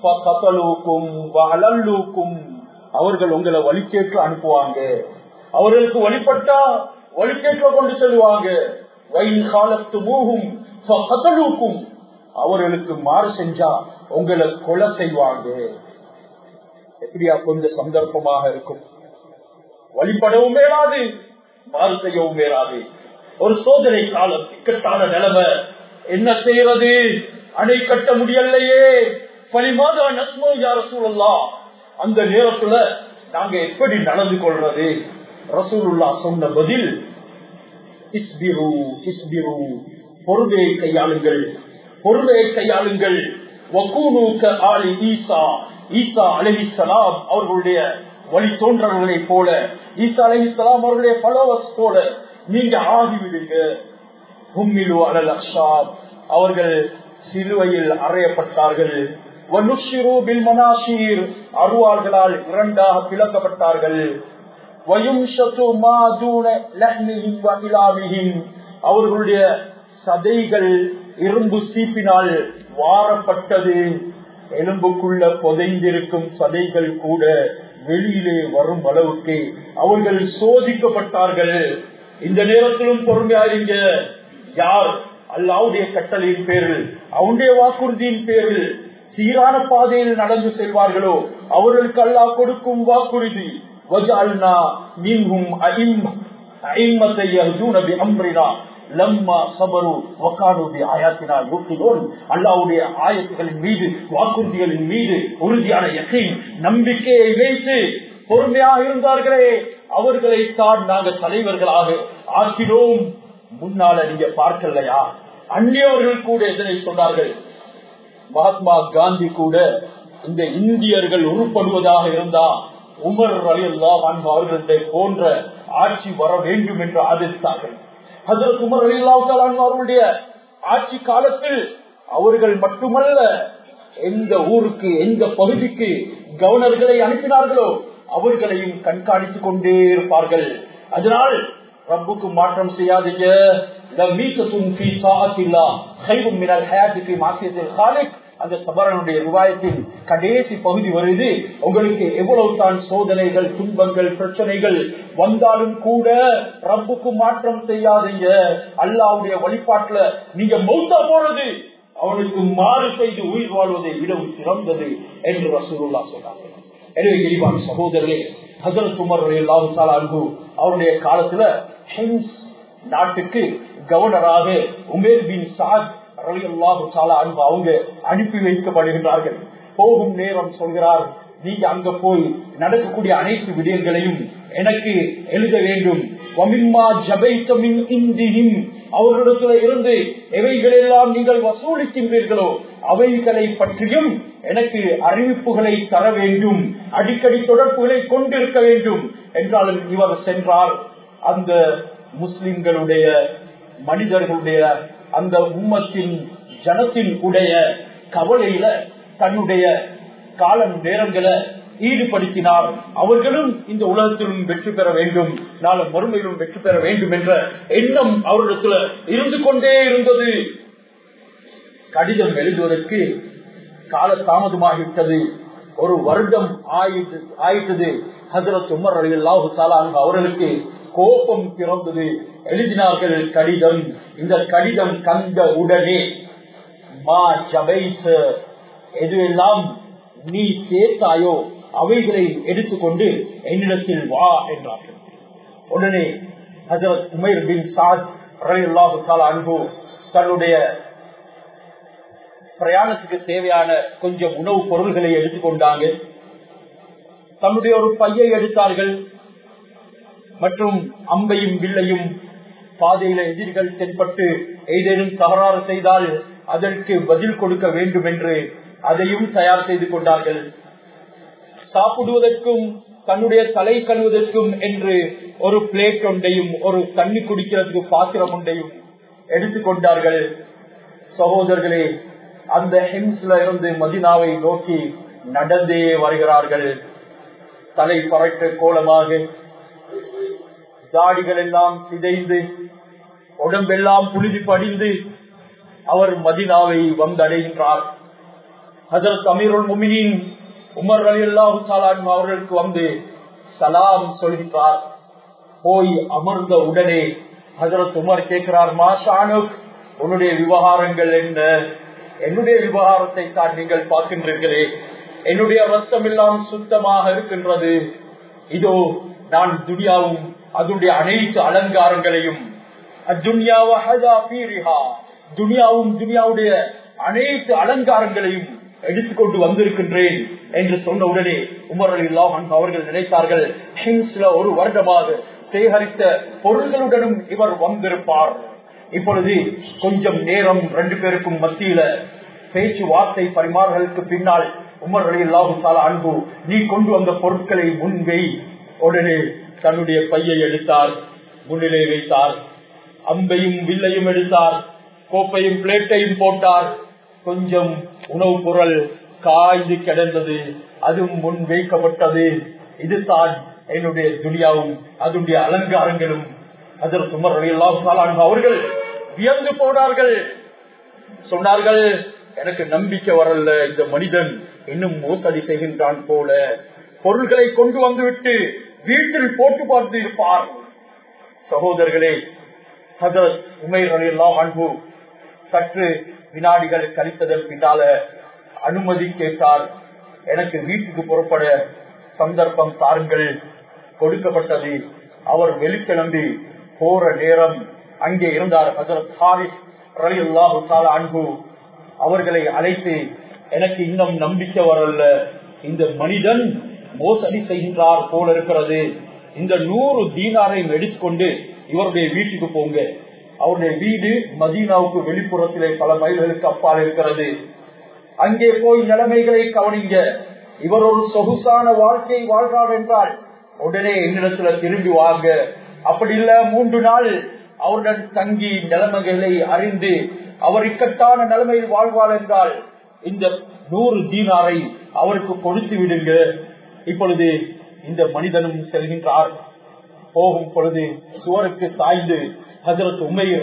அவர்கள் உங்களை வழிகேற்று அனுப்புவாங்க அவர்களுக்கு வழிபட்டா வழிகேற்ற கொண்டு செல்வாங்க வைன் காலத்து மூகும் அவர்களுக்கு மாறு செஞ்சா உங்களை கொலை செய்வாங்க எப்படியா கொஞ்சம் சந்தர்ப்பமாக இருக்கும் வழிபடவும் மேலாது மாறு செய்யவும் மேலாது ஒரு சோதனை காலம் இக்கட்டான நிலைமை என்ன செய்யறது அணை கட்ட முடியலையே பழிமாத நஸ்மோ யார சூழல்லாம் அந்த நேரத்துல நாங்க எப்படி நடந்து கொள்றது ரசூலுல்லா சொன்ன பதில் இஸ்பிரு இஸ்பிரு பொறுமையை கையாளுங்கள் பொறுமையை கையாளுங்கள் ஆலி ஈசா ஈசா அலஹிசலாம் அவர்களுடைய வழி தோன்றவர்களை போல ஈசா அலஹிசலாம் அவர்களுடைய பலவஸ் போல நீங்க ஆகிவிடுங்க ஹும்மிலு அலல் அக்ஷாப் அவர்கள் சிலுவையில் அறையப்பட்டார்கள் அருவாள்களால் இரண்டாக பிளக்கப்பட்டார்கள் அவர்களுடைய சதைகள் இரும்பு சீப்பினால் வாரப்பட்டது எலும்புக்குள்ள புதைந்திருக்கும் சதைகள் கூட வெளியிலே வரும் அளவுக்கு அவர்கள் சோதிக்கப்பட்டார்கள் இந்த நேரத்திலும் பொறுமையாயிருங்க யார் அல்லாவுடைய கட்டளையின் பேரில் அவனுடைய வாக்குறுதியின் பேரில் சீரான பாதையில் நடந்து செல்வார்களோ அவர்களுக்கு அல்லாஹ் கொடுக்கும் வாக்குறுதி அல்லாவுடைய ஆயத்துகளின் மீது வாக்குறுதிகளின் மீது உறுதியான நம்பிக்கையை வைத்து பொறுமையாக இருந்தார்களே அவர்களை தான் நாங்கள் தலைவர்களாக ஆக்கினோம் முன்னால நீங்க பார்க்கலையா அந்நியவர்கள் கூட எதனை சொன்னார்கள் மகாத்மா காந்தி கூட இந்த இந்தியர்கள் உருப்படுவதாக இருந்தா உமர் அலி அல்லா அவர்களுடைய போன்ற ஆட்சி வர வேண்டும் என்று ஆதரித்தார்கள் ஹசரத் உமர் அலி அல்லா அவர்களுடைய ஆட்சி காலத்தில் அவர்கள் மட்டுமல்ல எந்த ஊருக்கு எந்த பகுதிக்கு கவர்னர்களை அனுப்பினார்களோ அவர்களையும் கண்காணித்துக் கொண்டே இருப்பார்கள் அதனால் ரப்புக்கு மாற்றம் செய்யாதீங்க அந்த தபரனுடைய ரிவாயத்தின் கடைசி பகுதி வருது உங்களுக்கு எவ்வளவு தான் சோதனைகள் துன்பங்கள் பிரச்சனைகள் வந்தாலும் கூட ரப்புக்கு மாற்றம் செய்யாதீங்க அல்லாவுடைய வழிபாட்டுல நீங்க மௌத்தா போறது அவனுக்கு மாறு செய்து உயிர் வாழ்வதை விடவும் சிறந்தது என்று ரசூலுல்லா சொன்னாங்க எனவே எரிவான் சகோதரர்களே ஹசரத் உமர் அல்லாஹு அன்பு அவருடைய காலத்துல ஹிம்ஸ் நாட்டுக்கு கவர்னராக உமேர் பின் சாத் ரவி அல்லாஹு அன்பு அவங்க அனுப்பி வைக்கப்படுகின்றார்கள் போகும் நேரம் சொல்கிறார் நீங்க அங்க போய் நடக்கக்கூடிய அனைத்து விடயங்களையும் எனக்கு எழுத வேண்டும் அவர்களிடத்துல இருந்து எவைகளெல்லாம் நீங்கள் வசூலிக்கின்றீர்களோ அவைகளை பற்றியும் எனக்கு அறிவிப்புகளை தர வேண்டும் அடிக்கடி தொடர்புகளை கொண்டிருக்க வேண்டும் என்றாலும் இவர் சென்றார் அந்த முஸ்லிம்களுடைய மனிதர்களுடைய அந்த உம்மத்தின் ஜனத்தின் உடைய கவலையில தன்னுடைய காலம் நேரங்களை ஈடுபடுத்தினார் அவர்களும் இந்த உலகத்திலும் வெற்றி பெற வேண்டும் நாளை மறுமையிலும் வெற்றி பெற வேண்டும் என்ற எண்ணம் அவரிடத்துல இருந்து கொண்டே இருந்தது கடிதம் எழுதுவதற்கு கால தாமதமாகிவிட்டது ஒரு வருடம் ஆயிட்டது ஹசரத் உமர் அலி அல்லாஹு அவர்களுக்கு கோபம் பிறந்தது எழுதினார்கள் கடிதம் இந்த கடிதம் கண்ட உடனே மா ஜபைச எதுவெல்லாம் நீ சேர்த்தாயோ அவைகளை எடுத்துக்கொண்டு என்னிடத்தில் வா என்றார்கள் உடனே ஹசரத் உமைர் பின் சாத் ரலியல்லாஹு தஆலா அன்பு தன்னுடைய பிரயாணத்துக்கு தேவையான கொஞ்சம் உணவுப் பொருள்களை எடுத்துக்கொண்டாங்க தன்னுடைய ஒரு பையை எடுத்தார்கள் மற்றும் அம்பையும் வில்லையும் பாதையில எதிரிகள் தென்பட்டு ஏதேனும் தகராறு செய்தால் அதற்கு பதில் கொடுக்க வேண்டும் என்று அதையும் தயார் செய்து கொண்டார்கள் சாப்பிடுவதற்கும் தன்னுடைய தலை கழுவதற்கும் என்று ஒரு பிளேட் ஒன்றையும் ஒரு தண்ணி குடிக்கிறதுக்கு பாத்திரம் ஒன்றையும் எடுத்துக்கொண்டார்கள் சகோதரர்களே அந்த ஹிம்ஸ்ல இருந்து மதினாவை நோக்கி நடந்தே வருகிறார்கள் தலை பறக்க கோலமாக தாடிகள் எல்லாம் சிதைந்து உடம்பெல்லாம் புழுதி படிந்து அவர் மதினாவை வந்தடைகின்றார் ஹசரத் அமீருல் முமினின் உமர் அலி அல்லாஹு அவர்களுக்கு வந்து சலாம் சொல்கின்றார் போய் அமர்ந்த உடனே ஹசரத் உமர் கேட்கிறார் மாஷானுக் உன்னுடைய விவகாரங்கள் என்ன என்னுடைய விவகாரத்தை தான் நீங்கள் பார்க்கின்றீர்களே என்னுடைய ரத்தம் எல்லாம் சுத்தமாக இருக்கின்றது இதோ நான் துனியாவும் அதனுடைய அனைத்து அலங்காரங்களையும் துனியாவும் துனியாவுடைய அனைத்து அலங்காரங்களையும் எடுத்துக்கொண்டு வந்திருக்கின்றேன் என்று சொன்ன உடனே உமர் அலி அவர்கள் நினைத்தார்கள் ஹிம்ஸ்ல ஒரு வருடமாக சேகரித்த பொருள்களுடனும் இவர் வந்திருப்பார் இப்பொழுது கொஞ்சம் நேரம் ரெண்டு பேருக்கும் மத்தியில பேச்சுவார்த்தை பரிமாறுகளுக்கு பின்னால் உமர் அலி அல்லாஹு அன்பு நீ கொண்டு வந்த பொருட்களை முன்வை உடனே தன்னுடைய பையை எடுத்தார் முன்னிலை வைத்தார் அம்பையும் வில்லையும் எடுத்தார் கோப்பையும் பிளேட்டையும் போட்டார் கொஞ்சம் உணவுப் பொருள் காய்ந்து கிடந்தது அதுவும் முன் வைக்கப்பட்டது இதுதான் என்னுடைய துனியாவும் அதனுடைய அலங்காரங்களும் அதற்கு உமர் அலி அல்லாஹு அவர்கள் வியந்து போனார்கள் சொன்னார்கள் எனக்கு நம்பிக்கை வரல இந்த மனிதன் இன்னும் மோசடி செய்கின்றான் போல பொருள்களை கொண்டு வந்துவிட்டு வீட்டில் போட்டு பார்த்து இருப்பார் சகோதரர்களே ஹசரத் உமேர் அலி அன்பு சற்று வினாடிகள் கழித்ததன் பின்னால அனுமதி கேட்டார் எனக்கு வீட்டுக்கு புறப்பட சந்தர்ப்பம் தாருங்கள் கொடுக்கப்பட்டது அவர் வெளிக்கிளம்பி போற நேரம் அங்கே இருந்தார் ஹசரத் ஹாரிஸ் ரலி அல்லாஹு அன்பு அவர்களை அழைத்து எனக்கு இன்னும் நம்பிக்கை வரல இந்த மனிதன் மோசடி செய்கின்றார் போல இருக்கிறது இந்த நூறு தீனாரையும் எடுத்துக்கொண்டு இவருடைய வீட்டுக்கு போங்க அவருடைய வீடு மதீனாவுக்கு வெளிப்புறத்திலே பல மைல்களுக்கு அப்பால் இருக்கிறது அங்கே போய் நிலைமைகளை கவனிங்க இவர் ஒரு சொகுசான வாழ்க்கையை வாழ்றார் என்றால் உடனே என்னிடத்துல திரும்பி வாங்க அப்படி இல்ல மூன்று நாள் அவருடன் தங்கி நிலைமைகளை அறிந்து அவர் இக்கட்டான நிலைமையில் வாழ்வார் என்றால் இந்த நூறு தீனாரை அவருக்கு கொடுத்து விடுங்க இப்பொழுது இந்த மனிதனும் செல்கின்றார் போகும் பொழுது சுவருக்கு சாய்ந்து ஹசரத் உமையர்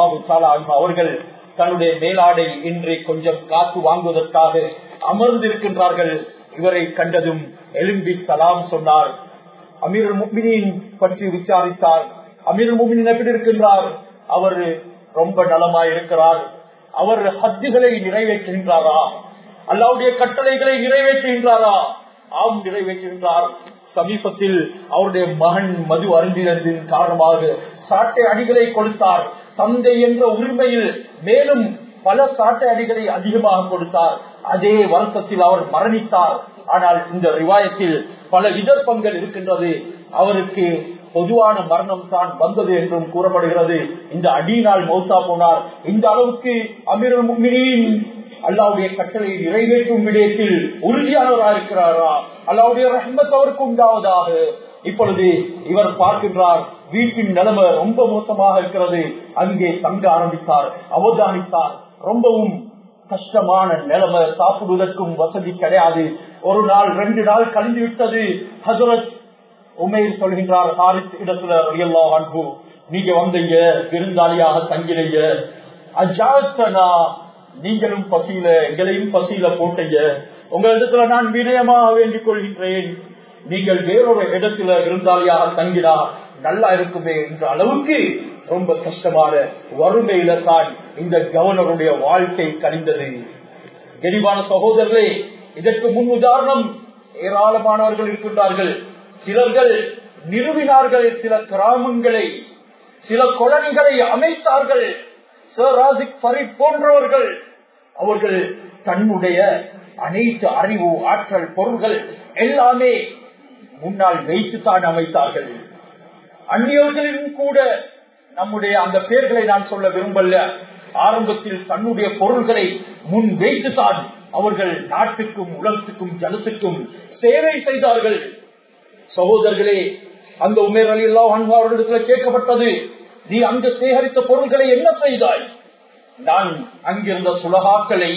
அவர்கள் தன்னுடைய மேலாடை இன்றி கொஞ்சம் காத்து வாங்குவதற்காக அமர்ந்திருக்கின்றார்கள் இவரை கண்டதும் எலும்பி சலாம் சொன்னார் அமீர் முக்மினின் பற்றி விசாரித்தார் அமீர் முக்மின் எப்படி இருக்கின்றார் அவர் ரொம்ப நலமாய் இருக்கிறார் அவர் ஹத்துகளை நிறைவேற்றுகின்றாரா அல்லாவுடைய கட்டளைகளை நிறைவேற்றுகின்றாரா ஆம் நிறைவேற்றுகின்றார் சமீபத்தில் அவருடைய மகன் மது அருந்தினதின் காரணமாக சாட்டை அடிகளை கொடுத்தார் தந்தை என்ற உரிமையில் மேலும் பல சாட்டை அடிகளை அதிகமாக கொடுத்தார் அதே வருத்தத்தில் அவர் மரணித்தார் ஆனால் இந்த ரிவாயத்தில் பல இதர்ப்பங்கள் இருக்கின்றது அவருக்கு பொதுவான மரணம் தான் வந்தது என்றும் கூறப்படுகிறது இந்த அடியினால் மௌத்தா போனார் இந்த அளவுக்கு அமீர் முக்மினின் அல்லாவுடைய கட்டளை நிறைவேற்றும் விடயத்தில் உறுதியானவராக இருக்கிறாரா அல்லாவுடைய ரஹ்மத் அவருக்கு உண்டாவதாக இப்பொழுது இவர் பார்க்கின்றார் வீட்டின் நிலைமை ரொம்ப மோசமாக இருக்கிறது அங்கே தங்க ஆரம்பித்தார் அவதானித்தார் ரொம்பவும் கஷ்டமான நிலைமை சாப்பிடுவதற்கும் வசதி கிடையாது ஒரு நாள் ரெண்டு நாள் கழிந்து விட்டது ஹசரத் உமேர் சொல்கின்றார் ஹாரிஸ் இடத்துல ரியல்லா அன்பு நீங்க வந்தீங்க விருந்தாளியாக தங்கினீங்க அஜாத்தனா நீங்களும் பசியில எங்களையும் பசியில போட்டீங்க உங்க இடத்துல நான் வினயமாக வேண்டிக் கொள்கின்றேன் நீங்கள் வேறொரு இடத்துல இருந்தாலியாக தங்கினா நல்லா இருக்குமே என்ற அளவுக்கு ரொம்ப கஷ்டமான வறுமையில தான் இந்த கவர்னருடைய வாழ்க்கை கழிந்தது கெரிவான சகோதரர்களே இதற்கு முன் உதாரணம் ஏராளமானவர்கள் இருக்கின்றார்கள் சிலர்கள் நிறுவினார்கள் சில கிராமங்களை சில கொலனிகளை அமைத்தார்கள் சராசிக் பரிட் போன்றவர்கள் அவர்கள் தன்னுடைய அனைத்து அறிவு ஆற்றல் பொருள்கள் எல்லாமே முன்னால் வைத்துத்தான் அமைத்தார்கள் அந்நியர்களிலும் கூட நம்முடைய அந்த பெயர்களை நான் சொல்ல விரும்பல ஆரம்பத்தில் தன்னுடைய பொருள்களை முன் வைத்துத்தான் அவர்கள் நாட்டுக்கும் உலகத்துக்கும் ஜனத்துக்கும் சேவை செய்தார்கள் சகோதரர்களே அந்த உமேர் அலி அல்லா அவர்களிடத்தில் கேட்கப்பட்டது நீ அங்கு சேகரித்த பொருள்களை என்ன செய்தாய் நான் அங்கிருந்த சுலகாக்களை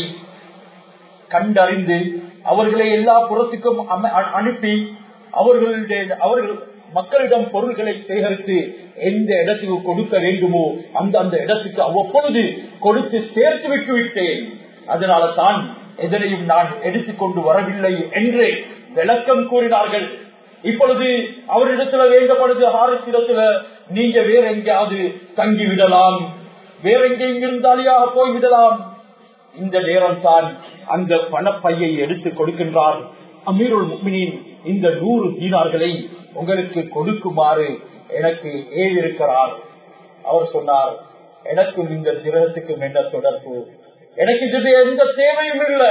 கண்டறிந்து அவர்களை எல்லா புறத்துக்கும் அனுப்பி அவர்களுடைய அவர்கள் மக்களிடம் பொருள்களை சேகரித்து எந்த இடத்துக்கு கொடுக்க வேண்டுமோ அந்த அந்த இடத்துக்கு அவ்வப்பொழுது கொடுத்து சேர்த்து விட்டு விட்டேன் அதனால தான் எதனையும் நான் எடுத்துக்கொண்டு வரவில்லை என்று விளக்கம் கூறினார்கள் இப்பொழுது அவரிடத்துல வேண்டப்படுது ஹாரிஸ் இடத்துல நீங்க வேற எங்கேயாவது தங்கி விடலாம் வேற எங்கேயும் இருந்தாலியாக போய் விடலாம் இந்த நேரம் தான் அந்த பணப்பையை எடுத்து கொடுக்கின்றார் அமீருல் முக்மினின் இந்த நூறு தீனார்களை உங்களுக்கு கொடுக்குமாறு எனக்கு ஏவிருக்கிறார் அவர் சொன்னார் எனக்கும் இந்த கிரகத்துக்கும் என்ன தொடர்பு எனக்கு இது எந்த தேவையும் இல்லை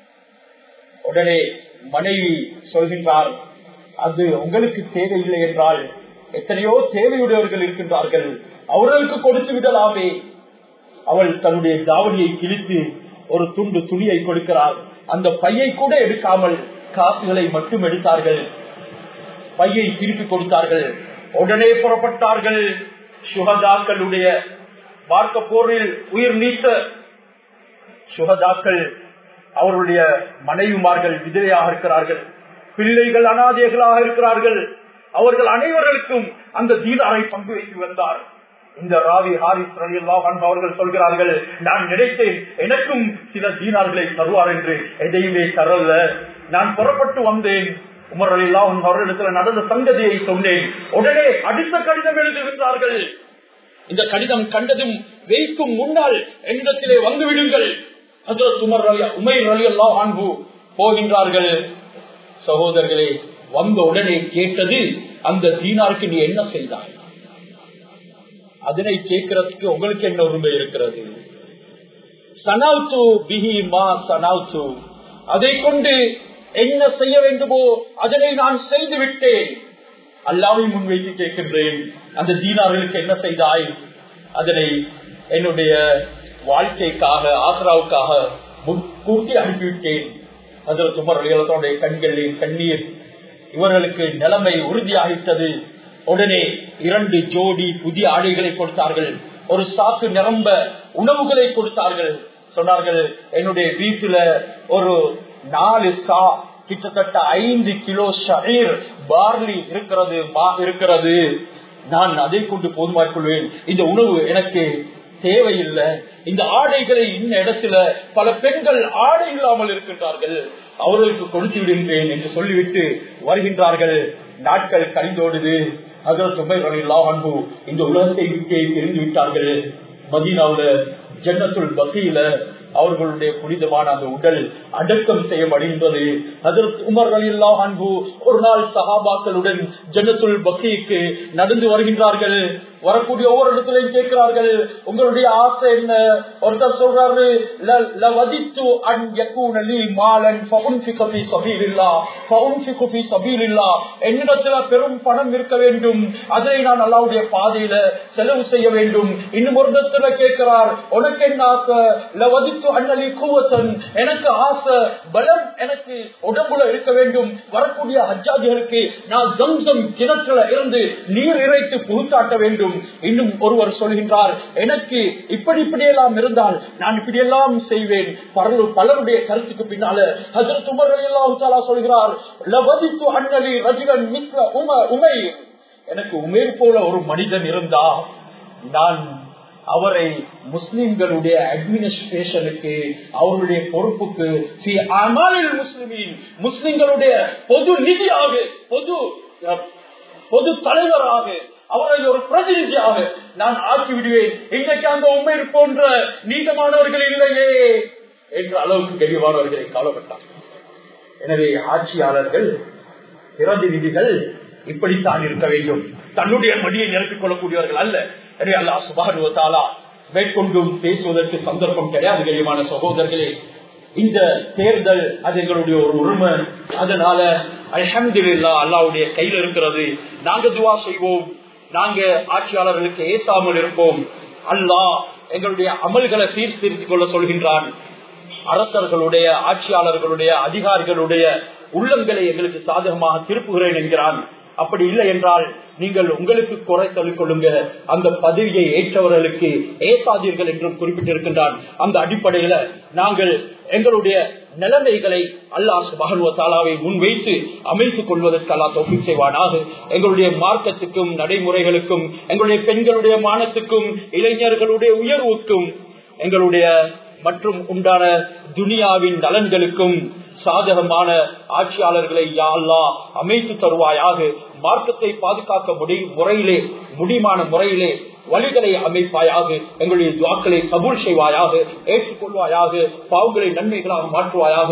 உடனே மனைவி சொல்கின்றார் அது உங்களுக்கு தேவையில்லை என்றால் எத்தனையோ தேவையுடையவர்கள் இருக்கின்றார்கள் அவர்களுக்கு கொடுத்து விடலாமே அவள் தன்னுடைய தாவணியை கிழித்து ஒரு துண்டு துணியை கொடுக்கிறாள் அந்த பையை கூட எடுக்காமல் காசுகளை மட்டும் எடுத்தார்கள் பையை திருப்பி கொடுத்தார்கள் உடனே புறப்பட்டார்கள் சுகதாக்களுடைய பார்க்க போரில் உயிர் நீத்த சுகதாக்கள் அவருடைய மனைவிமார்கள் விதவையாக இருக்கிறார்கள் பிள்ளைகள் அனாதைகளாக இருக்கிறார்கள் அவர்கள் அனைவருக்கும் அந்த தீனாரை பங்கு வைத்து வந்தார் இந்த ராவி ஹாரிஸ் ரலியல்லாஹு அன்ஹு அவர்கள் சொல்கிறார்கள் நான் நினைத்தேன் எனக்கும் சில தீனார்களை தருவார் என்று எதையுமே தரல நான் புறப்பட்டு வந்தேன் உமர் அலில்லாஹ் அவர்களிடத்தில் நடந்த சங்கதியை சொன்னேன் உடனே அடுத்த கடிதம் எழுதுகின்றார்கள் இந்த கடிதம் கண்டதும் வைக்கும் முன்னால் என்னிடத்திலே வந்து விடுங்கள் ஹஜரத் உமர் அலி உமைர் அலி அல்லாஹ் அன்பு போகின்றார்கள் சகோதரர்களே வந்த உடனே கேட்டது அந்த தீனாருக்கு நீ என்ன செய்தாய் அதனை கேட்கறதுக்கு உங்களுக்கு என்ன உரிமை இருக்கிறது சனாவ்து பிஹி மா சனாவ்து அதை கொண்டு என்ன செய்ய வேண்டுமோ அதனை நான் செய்து விட்டேன் அல்லாவை முன்வைத்து கேட்கின்றேன் அந்த தீனார்களுக்கு என்ன செய்தாய் அதனை என்னுடைய வாழ்க்கைக்காக ஆசராவுக்காக முன்கூட்டி அனுப்பிவிட்டேன் அதில் துமர் அலிகளுடைய கண்களில் கண்ணீர் இவர்களுக்கு நிலைமை உறுதியாகிட்டது உடனே இரண்டு ஜோடி புதிய ஆடைகளை கொடுத்தார்கள் ஒரு சாக்கு நிரம்ப உணவுகளை கொடுத்தார்கள் சொன்னார்கள் என்னுடைய வீட்டுல ஒரு நாலு சா கிட்டத்தட்ட ஐந்து கிலோ ஷரீர் பார்லி இருக்கிறது மா இருக்கிறது நான் அதை கொண்டு போதுமாக்கிக் கொள்வேன் இந்த உணவு எனக்கு தேவையில்லை இந்த ஆடைகளை இந்த இடத்துல பல பெண்கள் ஆடை இல்லாமல் இருக்கின்றார்கள் அவர்களுக்கு கொடுத்து விடுகின்றேன் என்று சொல்லிவிட்டு வருகின்றார்கள் நாட்கள் கழிந்தோடுது அதற்கு அன்பு இந்த உலகத்தை விட்டே தெரிந்து விட்டார்கள் மதீனாவுல ஜன்னத்துள் பக்தியில அவர்களுடைய புனிதமான அந்த உடல் அடக்கம் செய்யப்படுகின்றது அதற்கு உமர் அலில்லா அன்பு ஒரு நாள் சகாபாக்களுடன் ஜன்னத்துள் பக்திக்கு நடந்து வருகின்றார்கள் வரக்கூடிய ஒவ்வொரு இடத்திலையும் கேட்கிறார்கள் உங்களுடைய ஆசை என்ன ஒருத்தர் சொல்றாரு என்னிடத்துல பெரும் பணம் இருக்க வேண்டும் அதை நான் அல்லாவுடைய பாதையில செலவு செய்ய வேண்டும் இன்னும் ஒரு இடத்துல கேட்கிறார் உனக்கு என்ன ஆசை லவதித்து அண்ணலி கூவத்தன் எனக்கு ஆசை பலம் எனக்கு உடம்புல இருக்க வேண்டும் வரக்கூடிய ஹஜ்ஜாதிகளுக்கு நான் ஜம்சம் கிணற்றுல இருந்து நீர் இறைத்து புகுத்தாட்ட வேண்டும் இன்னும் ஒருவர் சொல்கின்றார் எனக்கு இப்படி இப்படி எல்லாம் இருந்தால் நான் இப்படி எல்லாம் செய்வேன் பலருடைய கருத்துக்கு பின்னால ஹசரத் உமர் அல்லாஹாலா சொல்கிறார் லவதித்து அண்ணலி ரஜிகன் மிஸ்ல உம உமை எனக்கு உமேர் போல ஒரு மனிதன் இருந்தா நான் அவரை முஸ்லிம்களுடைய அட்மினிஸ்ட்ரேஷனுக்கு அவருடைய பொறுப்புக்கு முஸ்லிமின் முஸ்லிம்களுடைய பொது நிதியாக பொது பொது தலைவராக அவரை ஒரு பிரதிநிதியாக நான் ஆக்கி விடுவேன் இன்றைக்கு அந்த உண்மை போன்ற நீதமானவர்கள் இல்லையே என்ற அளவுக்கு தெளிவானவர்களை காலப்பட்டார் எனவே ஆட்சியாளர்கள் பிரதிநிதிகள் இப்படித்தான் இருக்க வேண்டும் தன்னுடைய மடியை நிரப்பிக் கொள்ளக்கூடியவர்கள் அல்ல எனவே அல்லா சுபானுவத்தாலா மேற்கொண்டும் பேசுவதற்கு சந்தர்ப்பம் கிடையாது கரியமான சகோதரர்களே இந்த தேர்தல் அது எங்களுடைய ஒரு உரிமை அதனால அலமதுல்லா அல்லாவுடைய கையில் இருக்கிறது நாங்க துவா செய்வோம் நாங்க ஆட்சியாளர்களுக்கு ஏசாமல் இருப்போம் அல்லாஹ் எங்களுடைய அமல்களை சீர்திருத்திக் கொள்ள சொல்கின்றான் அரசர்களுடைய ஆட்சியாளர்களுடைய அதிகாரிகளுடைய உள்ளங்களை எங்களுக்கு சாதகமாக திருப்புகிறேன் என்கிறான் அப்படி இல்லை என்றால் நீங்கள் உங்களுக்கு குறை சொல்லிக் கொள்ளுங்க அந்த பதவியை ஏற்றவர்களுக்கு ஏசாதீர்கள் என்றும் குறிப்பிட்டிருக்கின்றான் அந்த அடிப்படையில நாங்கள் எங்களுடைய நிலைமைகளை அல்லாஹ் மகன்வத்தாலாவை முன்வைத்து அமைத்துக் கொள்வதற்கு அல்லா தொகுதி செய்வானாக எங்களுடைய மார்க்கத்துக்கும் நடைமுறைகளுக்கும் எங்களுடைய பெண்களுடைய மானத்துக்கும் இளைஞர்களுடைய உயர்வுக்கும் எங்களுடைய மற்றும் உண்டான துனியாவின் நலன்களுக்கும் சாதகமான ஆட்சியாளர்களை யாழ்லா அமைத்து தருவாயாக மார்க்கத்தை பாதுகாக்க முடி முறையிலே முடிமான முறையிலே வழிகளை அமைப்பாயாக எங்களுடைய துவாக்களை கபூல் செய்வாயாக ஏற்றுக்கொள்வாயாக பாவங்களை நன்மைகளாக மாற்றுவாயாக